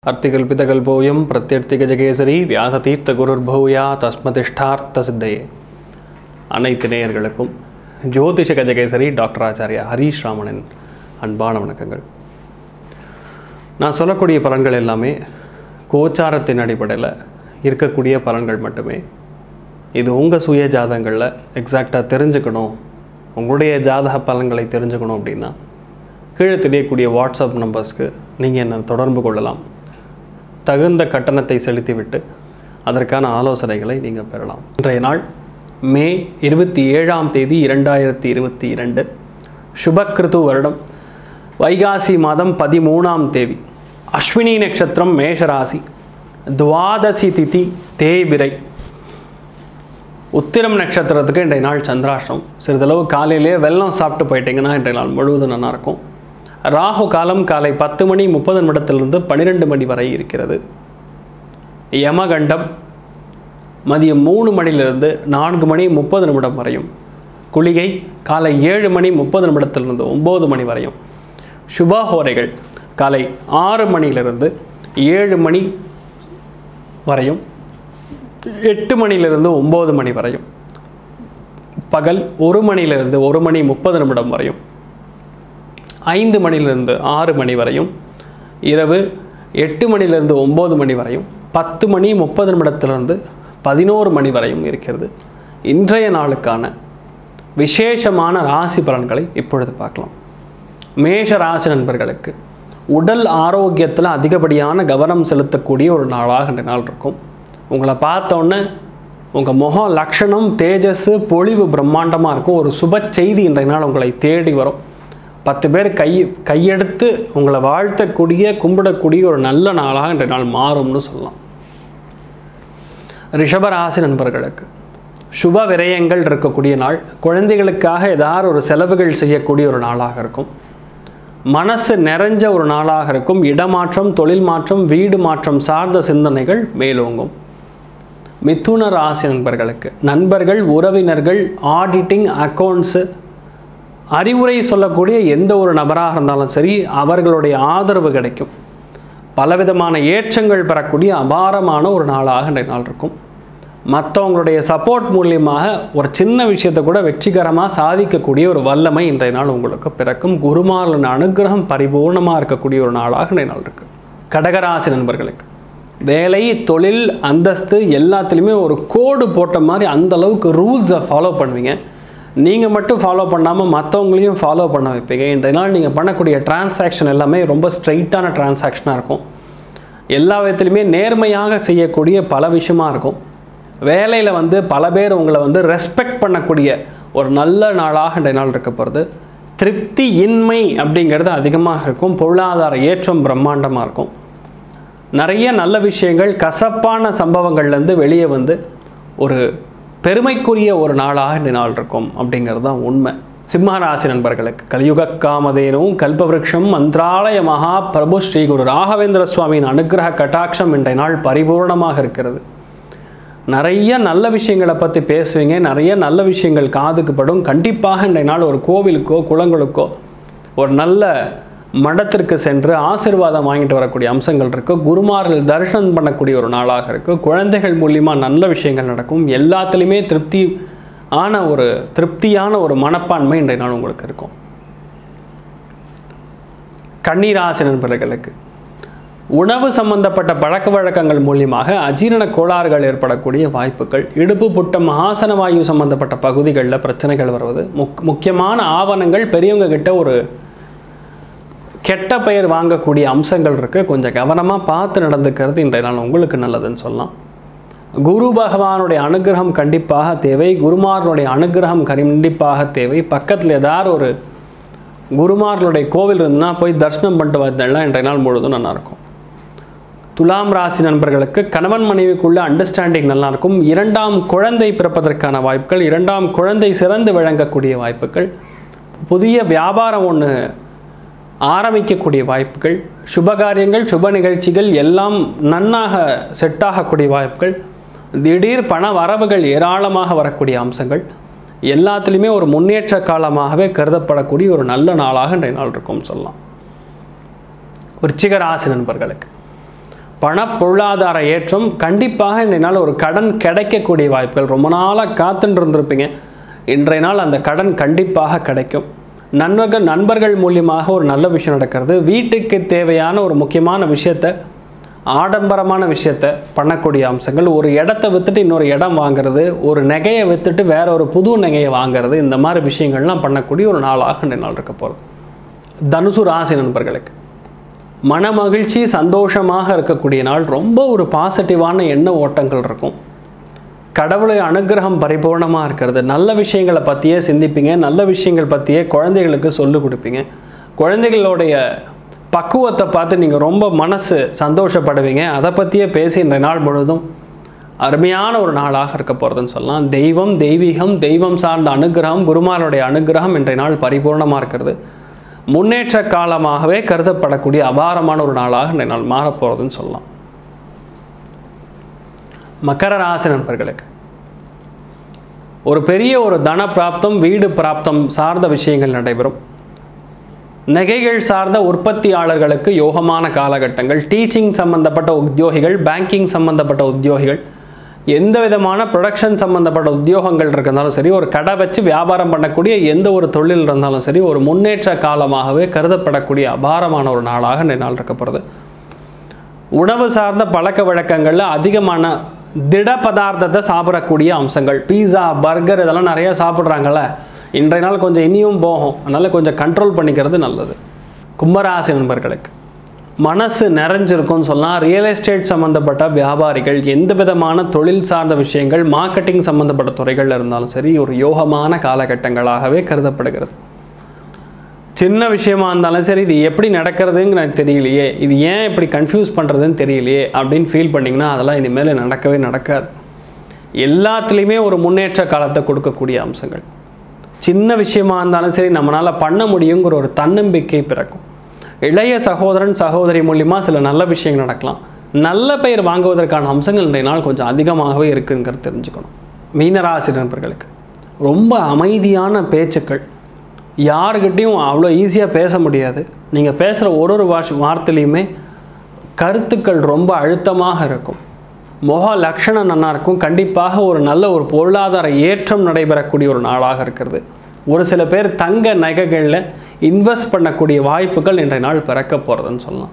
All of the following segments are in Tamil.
அர்த்திகல்பிதகல்போயம் பிரத்யர்த்திகஜகேசரி வியாசதீர்த்த குருர்பூயா தஸ்மதிஷ்டார்த்த சித்தையே அனைத்து நேயர்களுக்கும் ஜோதிஷ கஜகேசரி டாக்டர் ஆச்சாரியா ஹரீஷ் ராமனின் அன்பான வணக்கங்கள் நான் சொல்லக்கூடிய பலன்கள் எல்லாமே கோச்சாரத்தின் அடிப்படையில் இருக்கக்கூடிய பலன்கள் மட்டுமே இது உங்கள் சுய ஜாதகங்களில் எக்ஸாக்டாக தெரிஞ்சுக்கணும் உங்களுடைய ஜாதக பலன்களை தெரிஞ்சுக்கணும் அப்படின்னா கீழே தெரியக்கூடிய வாட்ஸ்அப் நம்பர்ஸ்க்கு நீங்கள் என்னை தொடர்பு கொள்ளலாம் தகுந்த கட்டணத்தை செலுத்திவிட்டு அதற்கான ஆலோசனைகளை நீங்கள் பெறலாம் இன்றைய நாள் மே இருபத்தி ஏழாம் தேதி இரண்டாயிரத்தி இருபத்தி இரண்டு சுபக்கிருது வருடம் வைகாசி மாதம் பதிமூணாம் தேதி அஸ்வினி நட்சத்திரம் மேஷராசி துவாதசி திதி தேய்பிரை உத்திரம் நட்சத்திரத்துக்கு இன்றைய நாள் சந்திராஷ்டம் சிறிதளவு காலையிலேயே வெள்ளம் சாப்பிட்டு போயிட்டீங்கன்னா இன்றைய நாள் முழுவதும் நல்லா இருக்கும் ராகு காலம் காலை பத்து மணி முப்பது நிமிடத்திலிருந்து பன்னிரெண்டு மணி வரை இருக்கிறது யமகண்டம் மதியம் மூணு மணிலிருந்து நான்கு மணி முப்பது நிமிடம் வரையும் குளிகை காலை ஏழு மணி முப்பது நிமிடத்திலிருந்து ஒம்பது மணி வரையும் சுபஹோரைகள் காலை ஆறு மணியிலிருந்து ஏழு மணி வரையும் எட்டு மணியிலிருந்து ஒம்பது மணி வரையும் பகல் ஒரு மணியிலிருந்து ஒரு மணி முப்பது நிமிடம் வரையும் ஐந்து மணியிலிருந்து ஆறு மணி வரையும் இரவு எட்டு மணியிலிருந்து ஒம்பது மணி வரையும் பத்து மணி முப்பது நிமிடத்திலிருந்து பதினோரு மணி வரையும் இருக்கிறது இன்றைய நாளுக்கான விசேஷமான ராசி பலன்களை இப்பொழுது பார்க்கலாம் மேஷ ராசி நண்பர்களுக்கு உடல் ஆரோக்கியத்தில் அதிகப்படியான கவனம் செலுத்தக்கூடிய ஒரு நாளாக இந்த நாள் இருக்கும் உங்களை பார்த்தோன்னே உங்கள் முகம் லக்ஷணம் தேஜஸ் பொழிவு பிரம்மாண்டமாக இருக்கும் ஒரு சுப செய்தி இன்றைய நாள் உங்களை தேடி வரும் பத்து பேர் கை கையெடுத்து உங்களை வாழ்த்தக்கூடிய கும்பிடக்கூடிய ஒரு நல்ல நாளாக இன்றைய நாள் மாறும்னு சொல்லலாம் ரிஷபராசி நண்பர்களுக்கு சுப விரயங்கள் இருக்கக்கூடிய நாள் குழந்தைகளுக்காக ஏதாவது ஒரு செலவுகள் செய்யக்கூடிய ஒரு நாளாக இருக்கும் மனசு நிறைஞ்ச ஒரு நாளாக இருக்கும் இடமாற்றம் தொழில் மாற்றம் வீடு மாற்றம் சார்ந்த சிந்தனைகள் மேலோங்கும் மிதுன ராசி நண்பர்களுக்கு நண்பர்கள் உறவினர்கள் ஆடிட்டிங் அக்கௌண்ட்ஸு அறிவுரை சொல்லக்கூடிய எந்த ஒரு நபராக இருந்தாலும் சரி அவர்களுடைய ஆதரவு கிடைக்கும் பலவிதமான ஏற்றங்கள் பெறக்கூடிய அபாரமான ஒரு நாளாக இன்றைய நாள் இருக்கும் மற்றவங்களுடைய சப்போர்ட் மூலியமாக ஒரு சின்ன விஷயத்தை கூட வெற்றிகரமாக சாதிக்கக்கூடிய ஒரு வல்லமை இன்றைய நாள் உங்களுக்கு பிறக்கும் குருமாரின் அனுகிரகம் பரிபூர்ணமாக இருக்கக்கூடிய ஒரு நாளாக இன்றைய நாள் இருக்குது கடகராசி நண்பர்களுக்கு வேலை தொழில் அந்தஸ்து எல்லாத்துலேயுமே ஒரு கோடு போட்ட மாதிரி அந்த அளவுக்கு ரூல்ஸை ஃபாலோ பண்ணுவீங்க நீங்கள் மட்டும் ஃபாலோ பண்ணாமல் மற்றவங்களையும் ஃபாலோ பண்ண வைப்பீங்க இன்றைய நாள் நீங்கள் பண்ணக்கூடிய டிரான்சாக்ஷன் எல்லாமே ரொம்ப ஸ்ட்ரைட்டான டிரான்சாக்ஷனாக இருக்கும் எல்லா விதத்துலையுமே நேர்மையாக செய்யக்கூடிய பல விஷயமா இருக்கும் வேலையில் வந்து பல பேர் உங்களை வந்து ரெஸ்பெக்ட் பண்ணக்கூடிய ஒரு நல்ல நாளாக இன்றைய நாள் இருக்க போகிறது திருப்தி இன்மை அப்படிங்கிறது அதிகமாக இருக்கும் பொருளாதார ஏற்றம் பிரம்மாண்டமாக இருக்கும் நிறைய நல்ல விஷயங்கள் கசப்பான சம்பவங்கள்லேருந்து வெளியே வந்து ஒரு பெருமைக்குரிய ஒரு நாளாக இந்த நாள் இருக்கும் அப்படிங்கிறது தான் உண்மை சிம்மராசி நண்பர்களுக்கு கலியுக காமதேனும் கல்பவருஷம் மந்திராலய மகா பிரபு ஸ்ரீ குரு ராகவேந்திர சுவாமியின் அனுகிரக கட்டாட்சம் இன்றைய நாள் பரிபூர்ணமாக இருக்கிறது நிறைய நல்ல விஷயங்களை பற்றி பேசுவீங்க நிறைய நல்ல விஷயங்கள் காதுக்கு படும் கண்டிப்பாக இன்றைய நாள் ஒரு கோவிலுக்கோ குளங்களுக்கோ ஒரு நல்ல மடத்திற்கு சென்று ஆசிர்வாதம் வாங்கிட்டு வரக்கூடிய அம்சங்கள் இருக்குது குருமார்கள் தரிசனம் பண்ணக்கூடிய ஒரு நாளாக இருக்குது குழந்தைகள் மூலியமாக நல்ல விஷயங்கள் நடக்கும் எல்லாத்துலேயுமே திருப்தி ஆன ஒரு திருப்தியான ஒரு மனப்பான்மை இன்றைய நாள் உங்களுக்கு இருக்கும் கண்ணீராசி நண்பர்களுக்கு உணவு சம்பந்தப்பட்ட பழக்க வழக்கங்கள் மூலியமாக அஜீரண கோளாறுகள் ஏற்படக்கூடிய வாய்ப்புகள் இடுப்பு புட்டம் ஆசன வாயு சம்பந்தப்பட்ட பகுதிகளில் பிரச்சனைகள் வருவது முக் முக்கியமான ஆவணங்கள் பெரியவங்க கிட்ட ஒரு கெட்ட பெயர் வாங்கக்கூடிய அம்சங்கள் இருக்குது கொஞ்சம் கவனமாக பார்த்து நடந்துக்கிறது இன்றைய நாள் உங்களுக்கு நல்லதுன்னு சொல்லலாம் குரு பகவானுடைய அனுகிரகம் கண்டிப்பாக தேவை குருமார்களுடைய அனுகிரகம் கண்டிப்பாக தேவை பக்கத்தில் ஏதாவது ஒரு குருமார்களுடைய கோவில் இருந்துன்னா போய் தரிசனம் பண்ணிட்டு வந்தேன்னா இன்றைய நாள் முழுவதும் நல்லாயிருக்கும் துலாம் ராசி நண்பர்களுக்கு கணவன் மனைவிக்குள்ள அண்டர்ஸ்டாண்டிங் நல்லாயிருக்கும் இரண்டாம் குழந்தை பிறப்பதற்கான வாய்ப்புகள் இரண்டாம் குழந்தை சிறந்து விளங்கக்கூடிய வாய்ப்புகள் புதிய வியாபாரம் ஒன்று ஆரம்பிக்கக்கூடிய வாய்ப்புகள் சுபகாரியங்கள் சுப நிகழ்ச்சிகள் எல்லாம் நன்னாக செட் ஆகக்கூடிய வாய்ப்புகள் திடீர் பண வரவுகள் ஏராளமாக வரக்கூடிய அம்சங்கள் எல்லாத்துலேயுமே ஒரு முன்னேற்ற காலமாகவே கருதப்படக்கூடிய ஒரு நல்ல நாளாக இன்றைய நாள் இருக்கும்னு சொல்லலாம் விருச்சிக ராசி நண்பர்களுக்கு பண பொருளாதார ஏற்றம் கண்டிப்பாக இன்றைய நாள் ஒரு கடன் கிடைக்கக்கூடிய வாய்ப்புகள் ரொம்ப நாளாக காத்துட்டு இருந்திருப்பீங்க இன்றைய நாள் அந்த கடன் கண்டிப்பாக கிடைக்கும் நண்பர்கள் நண்பர்கள் மூலியமாக ஒரு நல்ல விஷயம் நடக்கிறது வீட்டுக்கு தேவையான ஒரு முக்கியமான விஷயத்தை ஆடம்பரமான விஷயத்தை பண்ணக்கூடிய அம்சங்கள் ஒரு இடத்த விற்றுட்டு இன்னொரு இடம் வாங்குறது ஒரு நகையை விற்றுட்டு வேற ஒரு புது நகையை வாங்குறது இந்த மாதிரி விஷயங்கள்லாம் பண்ணக்கூடிய ஒரு நாளாக இந்த நாள் இருக்க போகிறது தனுசு ராசி நண்பர்களுக்கு மன மகிழ்ச்சி சந்தோஷமாக இருக்கக்கூடிய நாள் ரொம்ப ஒரு பாசிட்டிவான எண்ண ஓட்டங்கள் இருக்கும் கடவுளை அனுகிரகம் பரிபூர்ணமாக இருக்கிறது நல்ல விஷயங்களை பற்றியே சிந்திப்பீங்க நல்ல விஷயங்கள் பற்றியே குழந்தைகளுக்கு சொல்லிக் கொடுப்பீங்க குழந்தைகளுடைய பக்குவத்தை பார்த்து நீங்கள் ரொம்ப மனசு சந்தோஷப்படுவீங்க அதை பற்றியே பேசி இந்த நாள் முழுவதும் அருமையான ஒரு நாளாக இருக்க போகிறதுன்னு சொல்லலாம் தெய்வம் தெய்வீகம் தெய்வம் சார்ந்த அனுகிரகம் குருமாருடைய அனுகிரகம் இன்றைய நாள் பரிபூர்ணமாக இருக்கிறது முன்னேற்ற காலமாகவே கருதப்படக்கூடிய அபாரமான ஒரு நாளாக இன்றைய நாள் மாறப்போகிறதுன்னு சொல்லலாம் மகர ராசி நண்பர்களுக்கு ஒரு பெரிய ஒரு தன பிராப்தம் வீடு பிராப்தம் சார்ந்த விஷயங்கள் நடைபெறும் நகைகள் சார்ந்த உற்பத்தியாளர்களுக்கு யோகமான காலகட்டங்கள் டீச்சிங் சம்பந்தப்பட்ட உத்தியோகிகள் பேங்கிங் சம்பந்தப்பட்ட உத்தியோகிகள் எந்த விதமான ப்ரொடக்ஷன் சம்பந்தப்பட்ட உத்தியோகங்கள் இருந்தாலும் சரி ஒரு கடை வச்சு வியாபாரம் பண்ணக்கூடிய எந்த ஒரு தொழில் இருந்தாலும் சரி ஒரு முன்னேற்ற காலமாகவே கருதப்படக்கூடிய அபாரமான ஒரு நாளாக இந்த நாள் இருக்கப்படுது உணவு சார்ந்த பழக்க வழக்கங்களில் அதிகமான திட பதார்த்தத்தை சாப்பிடக்கூடிய அம்சங்கள் பீஸா பர்கர் இதெல்லாம் நிறைய சாப்பிட்றாங்கல்ல இன்றைய நாள் கொஞ்சம் இனியும் போகும் அதனால் கொஞ்சம் கண்ட்ரோல் பண்ணிக்கிறது நல்லது கும்பராசி நண்பர்களுக்கு மனசு நிறைஞ்சிருக்கும்னு சொல்லலாம் ரியல் எஸ்டேட் சம்மந்தப்பட்ட வியாபாரிகள் எந்த விதமான தொழில் சார்ந்த விஷயங்கள் மார்க்கெட்டிங் சம்மந்தப்பட்ட துறைகளில் இருந்தாலும் சரி ஒரு யோகமான காலகட்டங்களாகவே கருதப்படுகிறது சின்ன விஷயமா இருந்தாலும் சரி இது எப்படி நடக்கிறதுன்னு எனக்கு தெரியலையே இது ஏன் இப்படி கன்ஃபியூஸ் பண்ணுறதுன்னு தெரியலையே அப்படின்னு ஃபீல் பண்ணிங்கன்னா அதெல்லாம் இனிமேல் நடக்கவே நடக்காது எல்லாத்துலேயுமே ஒரு முன்னேற்ற காலத்தை கொடுக்கக்கூடிய அம்சங்கள் சின்ன விஷயமா இருந்தாலும் சரி நம்மளால் பண்ண முடியுங்கிற ஒரு தன்னம்பிக்கை பிறக்கும் இளைய சகோதரன் சகோதரி மூலியமாக சில நல்ல விஷயங்கள் நடக்கலாம் நல்ல பெயர் வாங்குவதற்கான அம்சங்கள் இன்றைய நாள் கொஞ்சம் அதிகமாகவே இருக்குங்கிறது தெரிஞ்சுக்கணும் மீனராசி நண்பர்களுக்கு ரொம்ப அமைதியான பேச்சுக்கள் யாருக்கிட்டையும் அவ்வளோ ஈஸியாக பேச முடியாது நீங்கள் பேசுகிற ஒரு ஒரு வாஷ் வார்த்தையிலையுமே கருத்துக்கள் ரொம்ப அழுத்தமாக இருக்கும் முக லட்சணம் நல்லா இருக்கும் கண்டிப்பாக ஒரு நல்ல ஒரு பொருளாதார ஏற்றம் நடைபெறக்கூடிய ஒரு நாளாக இருக்கிறது ஒரு சில பேர் தங்க நகைகளில் இன்வெஸ்ட் பண்ணக்கூடிய வாய்ப்புகள் இன்றைய நாள் பிறக்க போகிறதுன்னு சொல்லலாம்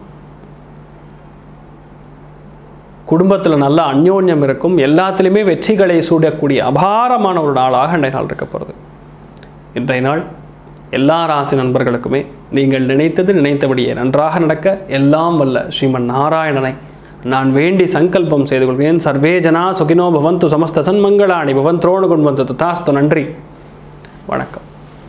குடும்பத்தில் நல்ல அந்யோன்யம் இருக்கும் எல்லாத்துலேயுமே வெற்றிகளை சூடக்கூடிய அபாரமான ஒரு நாளாக இன்றைய நாள் இருக்க போகிறது இன்றைய நாள் எல்லா ராசி நண்பர்களுக்குமே நீங்கள் நினைத்தது நினைத்தபடியே நன்றாக நடக்க எல்லாம் வல்ல ஸ்ரீமன் நாராயணனை நான் வேண்டி சங்கல்பம் செய்து கொள்கிறேன் சர்வே ஜனா சுகினோ பவந்து சமஸ்த சன்மங்களாணி பவன் துரோணு கொண்டு வந்து தாஸ்து நன்றி வணக்கம்